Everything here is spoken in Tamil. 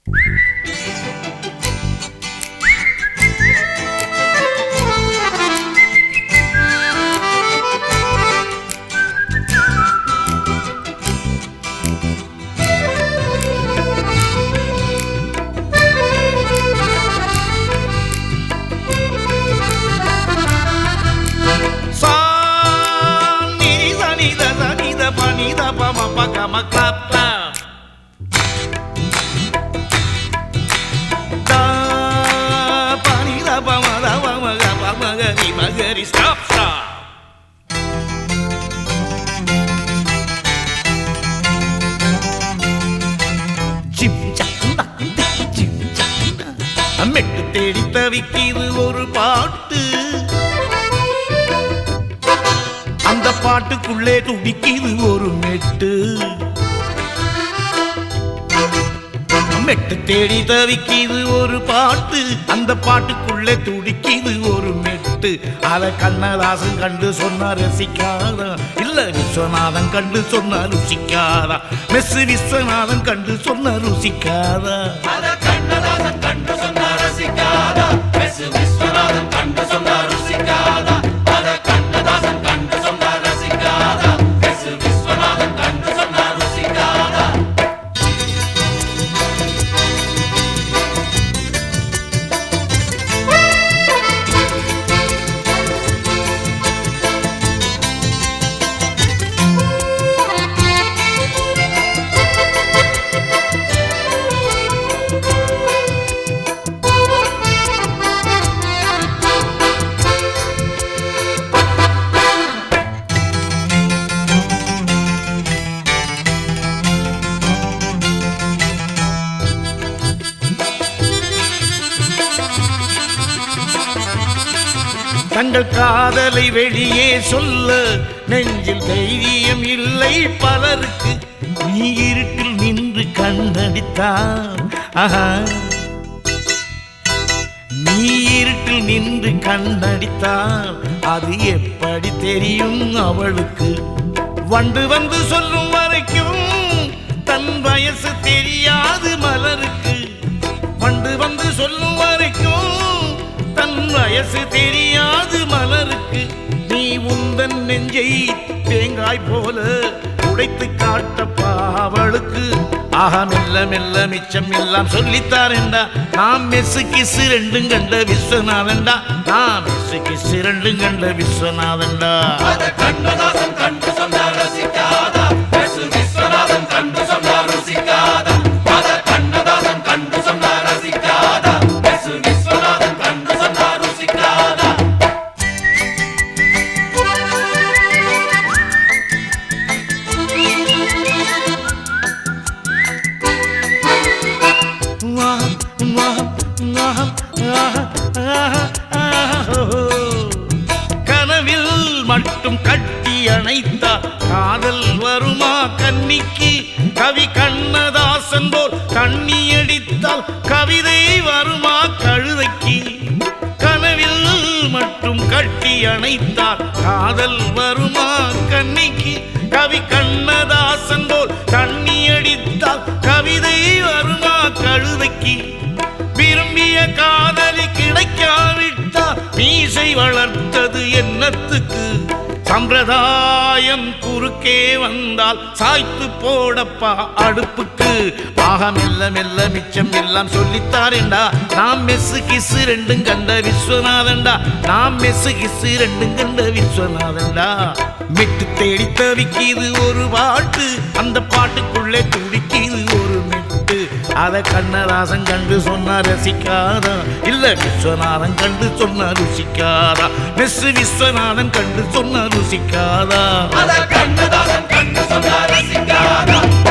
சா நித நித நித பனித பம பகம கிளாப்லா தா பனித பம த பம க பம கரி மகரி ஸ்டாப் ஸ்டாப் ஜிம் ஜாக்குண்டா ஜிம் ஜாக்குண்டா மெட்டு தேடி தவிக்கிது ஒரு பாட்டு அந்த பாட்டுக்குள்ளே துடிக்குது ஒரு மெட்டு மெட்டு தேடி தவிக்குது ஒரு பாட்டு அந்த பாட்டுக்குள்ளே துடிக்குது ஒரு மெட்டு அத கண்ணதாசன் கண்டு சொன்னா ரசிக்காதா இல்ல விஸ்வநாதன் கண்டு சொன்னா ருசிக்காதா மெஸ் விஸ்வநாதன் கண்டு சொன்னா ருசிக்காதா அத கண்ணதாசன் கண்டு சொன்னா ரசிக்காதா எஸ் விஸ்வநாதன் கண்டு சொன்னா ருசிக்காதா அத கண்ணதாசன் கண்டு சொன்னா ரசிக்காதா எஸ் விஸ்வநாதன் கண்டு சொன்னா ருசிக்காதா தங்கள் காதலை வெளியே சொல்ல நெஞ்சில் தைரியம் இல்லை பலருக்கு நீ இருட்டில் நின்று கண்ணடித்தான் ஆஹா நீ இருட்டில் நின்று கண்ணடித்தால் அது எப்படி தெரியும் அவளுக்கு வண்டு வந்து சொல்லும் வரைக்கும் தன் வயசு தெரியாது மலருக்கு வண்டு வந்து சொல்லும் வரைக்கும் தன் வயசு தெரியாது மலருக்கு நீ உந்தன் நெஞ்சை தேங்காய் போல உடைத்து காட்டப்பா அவளுக்கு ஆஹா மெல்ல மெல்ல மிச்சம் எல்லாம் சொல்லித்தாரேண்டா நாம் மெஸ்ஸு கிசு ரெண்டும் கண்ட விஸ்வநாதன்டா நாம் மெஸ்ஸு கிசு ரெண்டும் கண்ட விஸ்வநாதன்டா அத கண்ணதாசன் கண்டு சொன்னா ரசிக்காதா எஸ் விஸ்வநாதன் கண்டு சொன்னா ருசிக்காதா அத கண்ணதாசன் கண்டு சொன்னா ரசிக்காதா எஸ் விஸ்வநாதன் கண்டு சொன்னா ருசிக்காதா வா, வா, வா, ஆஹா, ஆஹா, ஆஹா. கனவில் மட்டும் கட்டி அணைத்தா காதல் வருமா கன்னிக்கு கவி கண்ணதாசன் போல் கண்ணி அடித்தால் கவிதை வருமா கழுதைக்கு கனவில் மட்டும் கட்டி அணைத்தால் காதல் வருமா கன்னிக்கு கவி கண்ணதாசன் போல் கண்ணி அடித்தால் கவிதை வருமா கழுதைக்கு விரும்பிய காதலி கிடைக்காவிட்டா மீசை வளர்த்தது என்னத்துக்கு சம்பிரதாயம் குறுக்கே வந்தால் சாய்த்து போடப்பா அடுப்புக்கு ஆக மெல்ல மெல்ல மிச்சம் எல்லாம் சொல்லித்தாரேண்டா நாம் மெஸ்ஸு கிசு ரெண்டும் கண்ட விஸ்வநாதன்டா நாம் மெஸ்ஸு கிசு ரெண்டும் கண்ட விஸ்வநாதன்டா மெட்டு தேடி தவிக்கிது ஒரு பாட்டு அந்த பாட்டுக்குள்ளே துடிக்கிது ஒரு மெட்டு அத கண்ணதாசன் கண்டு சொன்னா ரசிக்காதா இல்ல விஸ்வநாதன் கண்டு சொன்னா ருசிக்காதா மெஸ் விஸ்வநாதன் கண்டு சொன்னா ருசிக்காதா அத கண்ணதாசன் கண்டு சொன்னா ரசிக்காதா